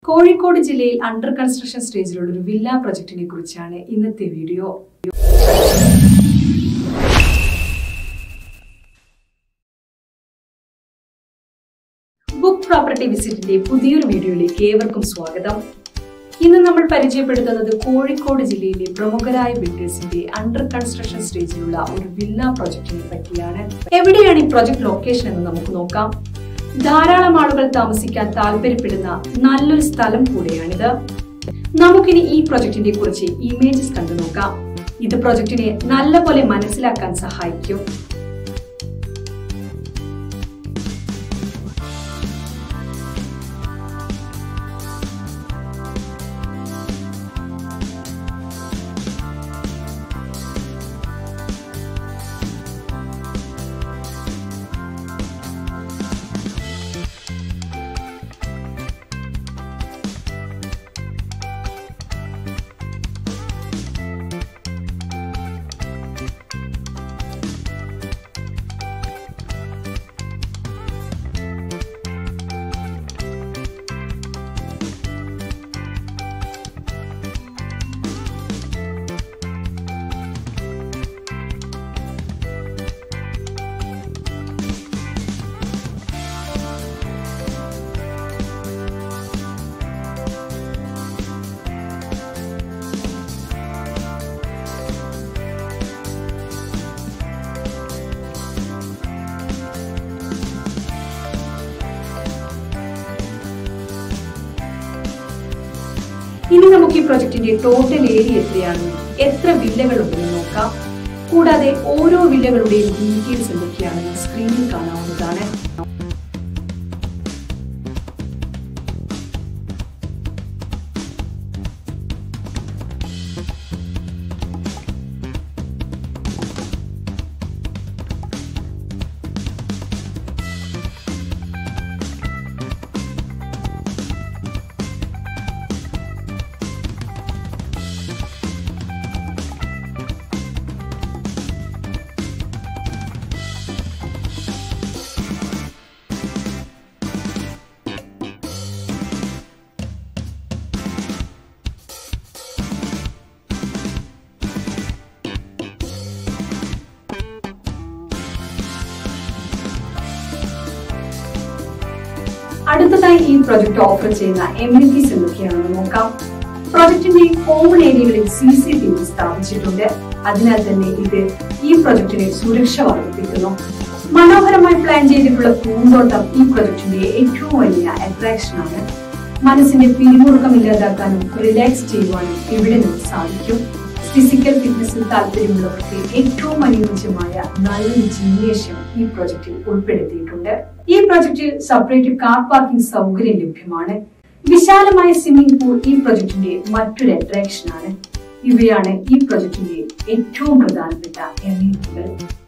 കോഴിക്കോട് ജില്ലയിൽ under construction സ്റ്റേജിലുള്ള ഒരു villa പ്രൊജക്ടിനെ കുറിച്ചാണ് ഇന്നത്തെ വീഡിയോ ബുക്ക് പ്രോപ്പർട്ടി വിസിറ്റിന്റെ പുതിയൊരു വീഡിയോയിലേക്ക് ഏവർക്കും സ്വാഗതം ഇന്ന് നമ്മൾ പരിചയപ്പെടുത്തുന്നത് കോഴിക്കോട് ജില്ലയിലെ പ്രമുഖരായ ബിൽഡേഴ്സിന്റെ അണ്ടർ കൺസ്ട്രക്ഷൻ സ്റ്റേജിലുള്ള ഒരു വില്ല പ്രൊജക്ടിനെ പറ്റിയാണ് എവിടെയാണ് ഈ പ്രൊജക്ട് ലൊക്കേഷൻ എന്ന് നമുക്ക് നോക്കാം ധാരാളം ആളുകൾ താമസിക്കാൻ താല്പര്യപ്പെടുന്ന നല്ലൊരു സ്ഥലം കൂടെയാണിത് നമുക്കിനി ഈ പ്രൊജക്ടിനെ കുറിച്ച് ഇമേജസ് കണ്ടു നോക്കാം ഇത് പ്രൊജക്ടിനെ നല്ലപോലെ മനസ്സിലാക്കാൻ സഹായിക്കും ഇനി നമുക്ക് ഈ പ്രൊജക്ടിന്റെ ടോട്ടൽ ഏരിയ എത്രയാണെന്നും എത്ര വില്ലകൾ ഉണ്ടെന്ന് നോക്കാം കൂടാതെ ഓരോ വില്ലകളുടെയും ഡീറ്റെയിൽസ് എന്തൊക്കെയാണെന്ന് സ്ക്രീനിൽ കാണാവുന്നതാണ് അടുത്തതായി ഈ പ്രൊജക്ട് ഓഫർ ചെയ്യുന്ന എമ്യൂണിറ്റീസ് എന്തൊക്കെയാണെന്ന് നോക്കാം പ്രൊജക്ടിന്റെ കോമൺ ഏരിയകളിൽ സി സി ടി വി സ്ഥാപിച്ചിട്ടുണ്ട് അതിനാൽ തന്നെ ഇത് ഈ പ്രൊജക്ടിനെ സുരക്ഷ വർദ്ധിപ്പിക്കുന്നു മനോഹരമായി പ്ലാൻ ചെയ്തിട്ടുള്ള പൂന്തോട്ടം ഈ പ്രൊജക്ടിന്റെ ഏറ്റവും വലിയ അട്രാക്ഷൻ ആണ് മനസ്സിന്റെ പിരിമുറുക്കം ഇല്ലാതാക്കാനും റിലാക്സ് ചെയ്യുവാനും ഇവിടെ നിന്ന് സാധിക്കും ഫിസിക്കൽ ഫിറ്റ്നസിൽ താല്പര്യമുള്ളവർക്ക് ഏറ്റവും അനുയോജ്യമായ നല്ലൊരു ജിംനേഷ്യം ഈ പ്രൊജക്റ്റിൽ ഉൾപ്പെടുത്തിയിട്ടുണ്ട് ഈ പ്രൊജക്റ്റിൽ സെപ്പറേറ്റ് കാർ പാർക്കിംഗ് സൗകര്യം ലഭ്യമാണ് വിശാലമായ സ്വിമ്മിംഗ് പൂൾ ഈ പ്രൊജക്ടിന്റെ മറ്റൊരു അട്രാക്ഷൻ ആണ് ഇവയാണ് ഈ പ്രൊജക്ടിന്റെ ഏറ്റവും പ്രധാനപ്പെട്ട എമീറ്റുകൾ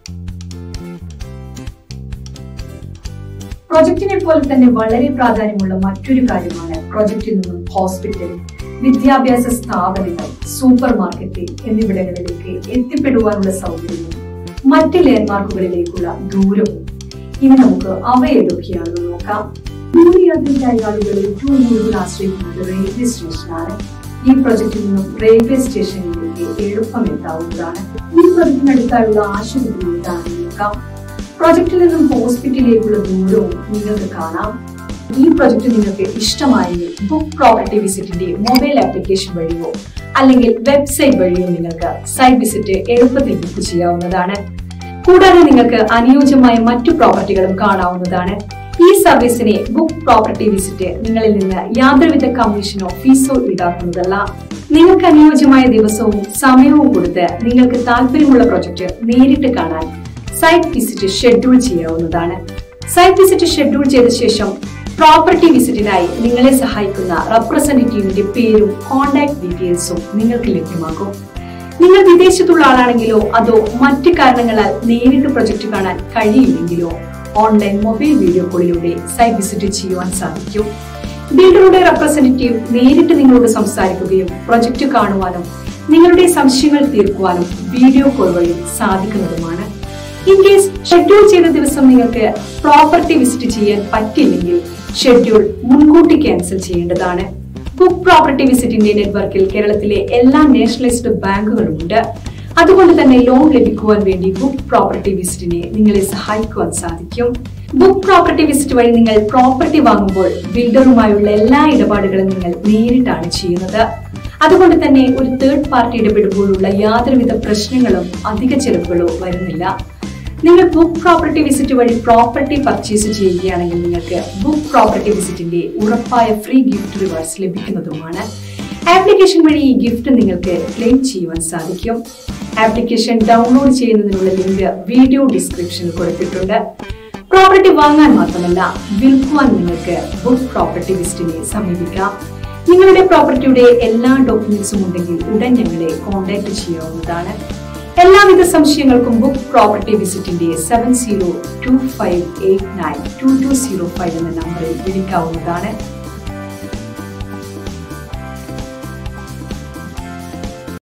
പ്രൊജക്ടിനെ പോലെ തന്നെ വളരെ പ്രാധാന്യമുള്ള മറ്റൊരു കാര്യമാണ് പ്രൊജക്റ്റിൽ നിന്നും ഹോസ്പിറ്റൽ വിദ്യാഭ്യാസ സ്ഥാപനങ്ങൾ സൂപ്പർ മാർക്കറ്റ് എന്നിവിടങ്ങളിലേക്ക് എത്തിപ്പെടുവാനുള്ള സൗകര്യവും മറ്റ് ലാൻഡ്മാർക്കുകളിലേക്കുള്ള ദൂരവും ഇനി നമുക്ക് അവ ഏതൊക്കെയാണെന്ന് നോക്കാം ദൂരയാത്രയ്ക്കായി ആളുകൾ ഏറ്റവും കൂടുതൽ ആശ്രയിക്കുന്നത് റെയിൽവേ സ്റ്റേഷനാണ് ഈ പ്രൊജക്റ്റിൽ നിന്നും റെയിൽവേ സ്റ്റേഷനിലേക്ക് എളുപ്പം എത്താവുന്നതാണ് ഈ പ്രൊജക്റ്റിനടുത്തായുള്ള ആശുപത്രി ഏതാണെന്ന് നോക്കാം പ്രൊജക്റ്റിൽ നിന്നും ഹോസ്പിറ്റലിലേക്കുള്ള ദൂരവും നിങ്ങൾക്ക് കാണാം ഈ പ്രൊജക്ട് നിങ്ങൾക്ക് ഇഷ്ടമായെങ്കിൽ ബുക്ക് പ്രോപ്പർട്ടി വിസിറ്റിന്റെ മൊബൈൽ ആപ്ലിക്കേഷൻ വഴിയോ അല്ലെങ്കിൽ വെബ്സൈറ്റ് വഴിയോ നിങ്ങൾക്ക് സൈറ്റ് വിസിറ്റ് എളുപ്പത്തിൽ ബുക്ക് ചെയ്യാവുന്നതാണ് കൂടാതെ നിങ്ങൾക്ക് അനുയോജ്യമായ മറ്റു പ്രോപ്പർട്ടികളും കാണാവുന്നതാണ് ഈ സർവീസിനെ ബുക്ക് പ്രോപ്പർട്ടി വിസിറ്റ് നിങ്ങളിൽ നിന്ന് യാതൊരുവിധ കമ്മീഷനോ ഫീസോ ഈടാക്കുന്നതല്ല നിങ്ങൾക്ക് അനുയോജ്യമായ ദിവസവും സമയവും കൊടുത്ത് നിങ്ങൾക്ക് താല്പര്യമുള്ള പ്രൊജക്ട് നേരിട്ട് കാണാൻ സൈറ്റ് വിസിറ്റ് ഷെഡ്യൂൾ ചെയ്യാവുന്നതാണ് സൈറ്റ് വിസിറ്റ് ഷെഡ്യൂൾ ചെയ്ത ശേഷം പ്രോപ്പർട്ടി വിസിറ്റിനായി നിങ്ങളെ സഹായിക്കുന്ന റെപ്രസെന്റേറ്റീവിന്റെ പേരും കോൺടാക്ട് ഡീറ്റെയിൽസും നിങ്ങൾക്ക് ലഭ്യമാകും നിങ്ങൾ വിദേശത്തുള്ള ആളാണെങ്കിലോ അതോ മറ്റ് കാരണങ്ങളാൽ നേരിട്ട് പ്രൊജക്ട് കാണാൻ കഴിയില്ലെങ്കിലോ ഓൺലൈൻ മൊബൈൽ വീഡിയോ കോളിലൂടെ സൈറ്റ് വിസിറ്റ് ചെയ്യുവാൻ സാധിക്കും ബിൽഡറുടെ റെപ്രസെന്റേറ്റീവ് നേരിട്ട് നിങ്ങളോട് സംസാരിക്കുകയും പ്രൊജക്ട് കാണുവാനും നിങ്ങളുടെ സംശയങ്ങൾ തീർക്കുവാനും വീഡിയോ കോൾ വഴി സാധിക്കുന്നതുമാണ് ഇൻ കേസ് ഷെഡ്യൂൾ ചെയ്ത ദിവസം നിങ്ങൾക്ക് പ്രോപ്പർട്ടി വിസിറ്റ് ചെയ്യാൻ പറ്റില്ലെങ്കിൽ ഷെഡ്യൂൾ മുൻകൂട്ടി ക്യാൻസൽ ചെയ്യേണ്ടതാണ് ബുക്ക് പ്രോപ്പർട്ടി വിസിറ്റിന്റെ നെറ്റ്വർക്കിൽ കേരളത്തിലെ എല്ലാ നാഷണലൈസ്ഡ് ബാങ്കുകളുമുണ്ട് അതുകൊണ്ട് തന്നെ ലോൺ ലഭിക്കുവാൻ വേണ്ടി ബുക്ക് പ്രോപ്പർട്ടി വിസിറ്റിനെ നിങ്ങളെ സഹായിക്കുവാൻ സാധിക്കും ബുക്ക് പ്രോപ്പർട്ടി വിസിറ്റ് വഴി നിങ്ങൾ പ്രോപ്പർട്ടി വാങ്ങുമ്പോൾ ബിൽഡറുമായുള്ള എല്ലാ ഇടപാടുകളും നിങ്ങൾ നേരിട്ടാണ് ചെയ്യുന്നത് അതുകൊണ്ട് തന്നെ ഒരു തേർഡ് പാർട്ടി ഇടപെടുമ്പോഴുള്ള യാതൊരുവിധ പ്രശ്നങ്ങളും അധിക ചെലവുകളോ വരുന്നില്ല നിങ്ങൾ ബുക്ക് പ്രോപ്പർട്ടി വിസിറ്റ് വഴി പ്രോപ്പർട്ടി പർച്ചേസ് ചെയ്യുകയാണെങ്കിൽ നിങ്ങൾക്ക് ബുക്ക് പ്രോപ്പർട്ടി വിസിറ്റിന്റെ ഉറപ്പായ ഫ്രീ ഗിഫ്റ്റ് റിവാർഡ്സ് ലഭിക്കുന്നതുമാണ് ആപ്ലിക്കേഷൻ വഴി ഈ ഗിഫ്റ്റ് നിങ്ങൾക്ക് ക്ലെയിം ചെയ്യുവാൻ സാധിക്കും ആപ്ലിക്കേഷൻ ഡൗൺലോഡ് ചെയ്യുന്നതിനുള്ള ലിങ്ക് വീഡിയോ ഡിസ്ക്രിപ്ഷനിൽ കൊടുത്തിട്ടുണ്ട് പ്രോപ്പർട്ടി വാങ്ങാൻ മാത്രമല്ല വിൽക്കുവാൻ നിങ്ങൾക്ക് ബുക്ക് പ്രോപ്പർട്ടി വിസിറ്റിനെ സമീപിക്കാം നിങ്ങളുടെ പ്രോപ്പർട്ടിയുടെ എല്ലാ ഡോക്യുമെന്റ്സും ഉണ്ടെങ്കിൽ ഉടൻ ഞങ്ങളെ കോൺടാക്ട് ചെയ്യാവുന്നതാണ് എല്ലാവിധ സംശയങ്ങൾക്കും ബുക്ക് പ്രോപ്പർട്ടി വിസിറ്റിന്റെ seven zero two five eight nine two two zero five എന്ന നമ്പറിൽ വിളിക്കാവുന്നതാണ്